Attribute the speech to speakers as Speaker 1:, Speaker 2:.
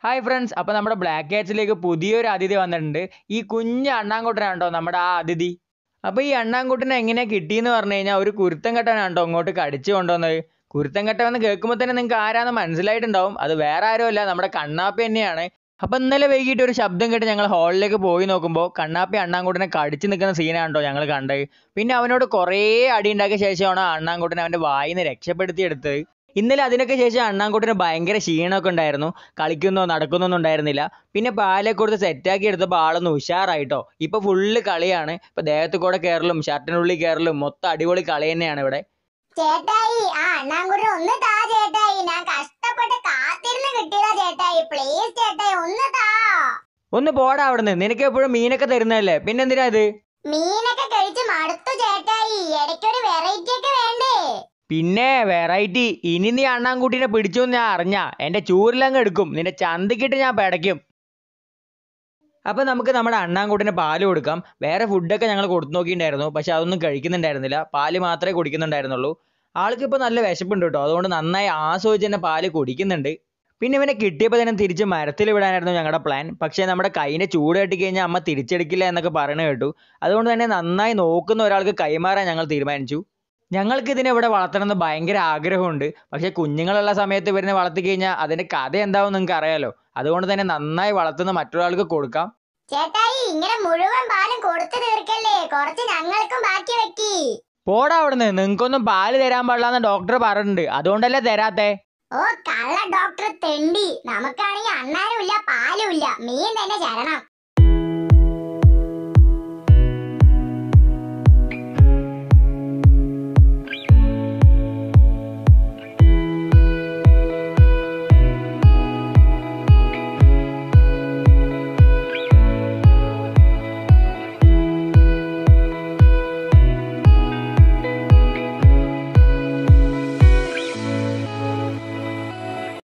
Speaker 1: hi friends അപ്പോൾ നമ്മുടെ black കാറ്റ്സിലേക്ക് പുതിയൊരു അതിഥി വന്നിട്ടുണ്ട് ഈ കുഞ്ഞ് അണ്ണാൻകുട്ടനാണോ നമ്മുടെ ആ അതിഥി അപ്പോൾ ഈ അണ്ണാൻകുട്ടനെ എങ്ങനെ കിട്ടിയെന്ന് പറഞ്ഞു കഴിഞ്ഞാൽ ഒരു കുരുത്തം കെട്ടവനാണോ ഇങ്ങോട്ട് കടിച്ചു കൊണ്ടുവന്നത് കുരുത്തം കെട്ടവെന്ന് കേൾക്കുമ്പോൾ തന്നെ നിങ്ങൾക്ക് ആരാന്ന് മനസ്സിലായിട്ടുണ്ടാവും അത് വേറെ ആരുമല്ല നമ്മുടെ കണ്ണാപ്പി തന്നെയാണ് അപ്പോൾ ഇന്നലെ വൈകിട്ട് ഒരു ശബ്ദം കേട്ട് ഞങ്ങൾ ഹാളിലേക്ക് പോയി നോക്കുമ്പോൾ കണ്ണാപ്പി അണ്ണാൻകുട്ടനെ കടിച്ചു നിൽക്കുന്ന സീനാണോ ഞങ്ങൾ കണ്ടത് പിന്നെ അവനോട് കുറേ അടി ഉണ്ടാക്കിയ ശേഷമാണ് ആ അണ്ണാൻകുട്ടനെ അവൻ്റെ വായിൽ നിന്ന് രക്ഷപ്പെടുത്തിയെടുത്തത് ഇന്നലെ അതിനൊക്കെ ശേഷം അണ്ണാൻകുട്ടന് ഭയങ്കര ക്ഷീണമൊക്കെ ഉണ്ടായിരുന്നു കളിക്കുന്നോ നടക്കുന്നൊന്നും ഉണ്ടായിരുന്നില്ല പിന്നെ പാലൊക്കെ കൊടുത്ത് സെറ്റാക്കി എടുത്തപ്പോൾ ആളൊന്ന് ഉഷാറായിട്ടോ ഇപ്പൊ ഫുള്ള് കളിയാണ് ഇപ്പൊ ദേഹത്ത് കൂടെ കയറലും ഷർട്ടിനുള്ളിൽ കയറലും മൊത്തം അടിപൊളി കളി തന്നെയാണ് ഇവിടെ
Speaker 2: ചേട്ടായി ആ അണ്ണാൻകുട്ടൻ ഒന്ന് താ ചേട്ടായി ഞാൻ കഷ്ടപ്പെട്ട് കാത്തിരുന്ന് കിട്ടിയതാ ചേട്ടായി പ്ലീസ് ചേട്ടായി ഒന്ന് താ
Speaker 1: ഒന്ന് പോടാ അവിടുന്ന് നിനക്ക് എപ്പോഴും മീനൊക്കെ തരുന്നതല്ലേ പിന്നെന്തിനാ ഇത്
Speaker 2: മീനൊക്കെ കഴിച്ച് മടുത്തു ചേട്ടായി ഇടയ്ക്കൊരു വെറൈറ്റി ഒക്കെ വേണ്ടേ
Speaker 1: പിന്നെ വെറൈറ്റി ഇനി നീ അണ്ണാൻകുട്ടീനെ പിടിച്ചു എന്ന് ഞാൻ അറിഞ്ഞ എന്റെ ചൂരിലങ്ങ് എടുക്കും നിന്റെ ചന്തിക്കിട്ട് ഞാൻ പിടയ്ക്കും അപ്പൊ നമുക്ക് നമ്മുടെ അണ്ണാൻകുട്ടിന് പാല് കൊടുക്കാം വേറെ ഫുഡൊക്കെ ഞങ്ങൾ കൊടുത്തു നോക്കിയിട്ടുണ്ടായിരുന്നു പക്ഷെ അതൊന്നും കഴിക്കുന്നുണ്ടായിരുന്നില്ല പാല് മാത്രമേ കുടിക്കുന്നുണ്ടായിരുന്നുള്ളൂ ആൾക്ക് ഇപ്പോൾ നല്ല വിശപ്പുണ്ട് കേട്ടോ അതുകൊണ്ട് നന്നായി ആസ്വദിച്ച് തന്നെ പാല് കുടിക്കുന്നുണ്ട് പിന്നെ ഇവനെ കിട്ടിയപ്പോൾ തന്നെ തിരിച്ച് മരത്തിൽ വിടാനായിരുന്നു ഞങ്ങളുടെ പ്ലാൻ പക്ഷേ നമ്മുടെ കൈയിൻ്റെ ചൂട് തട്ടി കഴിഞ്ഞാൽ അമ്മ തിരിച്ചെടുക്കില്ല എന്നൊക്കെ പറയണ കേട്ടു അതുകൊണ്ട് തന്നെ നന്നായി നോക്കുന്ന ഒരാൾക്ക് കൈമാറാൻ ഞങ്ങൾ തീരുമാനിച്ചു ഞങ്ങൾക്ക് ഇതിനെ ഇവിടെ വളർത്തണമെന്ന് ഭയങ്കര ആഗ്രഹമുണ്ട് പക്ഷേ കുഞ്ഞുങ്ങളുള്ള സമയത്ത് ഇവരിനെ വളർത്തി കഴിഞ്ഞാൽ അതിന്റെ കഥ എന്താവും നിങ്ങൾക്ക് അറിയാലോ അതുകൊണ്ട് തന്നെ നന്നായി വളർത്തുന്ന മറ്റൊരാൾക്ക് കൊടുക്കാം
Speaker 2: ചേട്ടായി ഇങ്ങനെ മുഴുവൻ പാലും കൊടുത്തു തീർക്കല്ലേ കുറച്ച് ഞങ്ങൾക്കും ബാക്കി വെക്കി
Speaker 1: പോടാ അവിടുന്ന് നിങ്ങൾക്കൊന്നും പാല് തരാൻ പാടില്ലാന്ന് ഡോക്ടർ പറഞ്ഞിട്ടുണ്ട് അതുകൊണ്ടല്ലേ തരാത്തേ
Speaker 2: ഓ കള്ള ഡോക്ടർ തെണ്ടി നമുക്കാണെങ്കിൽ അണ്ണാനും ഇല്ല പാലും ഇല്ല മീൻ തന്നെ ശരണം